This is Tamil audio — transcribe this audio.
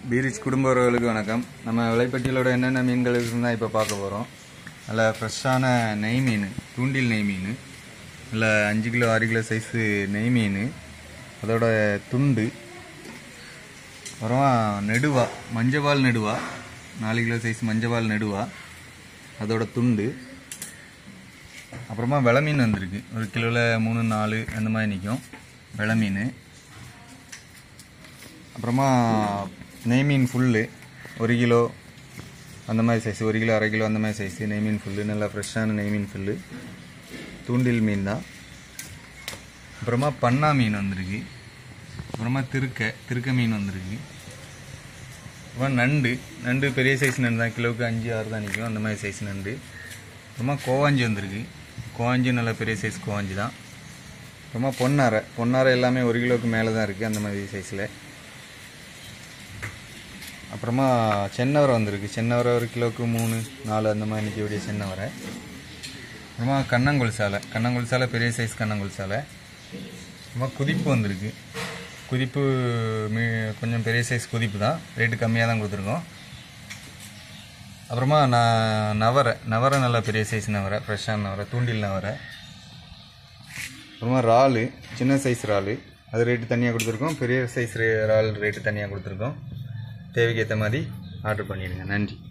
பீரிச் குடும்ப உறவுகளுக்கு வணக்கம் நம்ம விலைப்பட்டியலோட என்னென்ன மீன்கள் இருக்குன்னு தான் இப்போ பார்க்க போகிறோம் நல்ல ஃப்ரெஷ்ஷான நெய் மீன் தூண்டில் நெய் மீன் நல்ல அஞ்சு கிலோ ஆறு கிலோ சைஸு நெய் மீன் அதோட துண்டு அப்புறமா நெடுவா மஞ்சவால் நெடுவா நாலு கிலோ சைஸ் மஞ்சவால் நெடுவா அதோட துண்டு அப்புறமா வெலை மீன் வந்திருக்கு ஒரு கிலோவில் மூணு நாலு அந்த மாதிரி நிற்கும் வெலை மீன் அப்புறமா நெய் மீன் ஃபுல்லு ஒரு கிலோ அந்த மாதிரி சைஸ் ஒரு கிலோ அரை கிலோ அந்த மாதிரி சைஸ் நெய் மீன் ஃபுல்லு நல்லா ஃப்ரெஷ்ஷான நெய் மீன் ஃபுல்லு தூண்டில் மீன் தான் அப்புறமா பண்ணா மீன் வந்திருக்கு அப்புறமா திருக்க திருக்க மீன் வந்திருக்கு அப்புறம் நண்டு நண்டு பெரிய சைஸ் நண்டு தான் கிலோவுக்கு அஞ்சு ஆறு தான் நிற்கும் அந்த மாதிரி சைஸ் நண்டு அப்புறமா கோவாஞ்சி வந்திருக்கு கோவாஞ்சி நல்ல பெரிய சைஸ் கோவாஞ்சி தான் அப்புறமா பொன்னாரை பொன்னாரை எல்லாமே ஒரு கிலோவுக்கு மேலே தான் இருக்குது அந்த மாதிரி சைஸில் அப்புறமா சென்னவரை வந்திருக்கு சென்னவரை ஒரு கிலோவுக்கு மூணு நாலு அந்த மாதிரி நிற்கக்கூடிய சென்னவரை அப்புறமா கண்ணங்குள் சாலை கண்ணங்குள் சாலை பெரிய சைஸ் கண்ணங்குள் சாலை அப்புறமா குதிப்பு வந்திருக்கு குதிப்பு மீ கொஞ்சம் பெரிய சைஸ் குதிப்பு தான் ரேட்டு கம்மியாக தான் கொடுத்துருக்கோம் அப்புறமா நான் நவரை நவரை நல்லா பெரிய சைஸ் நவரை ஃப்ரெஷ்ஷான நவரை தூண்டில் நவரை அப்புறமா இறாலு சின்ன சைஸ் இறாலு அது ரேட்டு தனியாக கொடுத்துருக்கோம் பெரிய சைஸ் இறால் ரேட்டு தனியாக கொடுத்துருக்கோம் தேவைக்கு ஏற்ற மாதிரி ஆர்டர் பண்ணிடுங்க நன்றி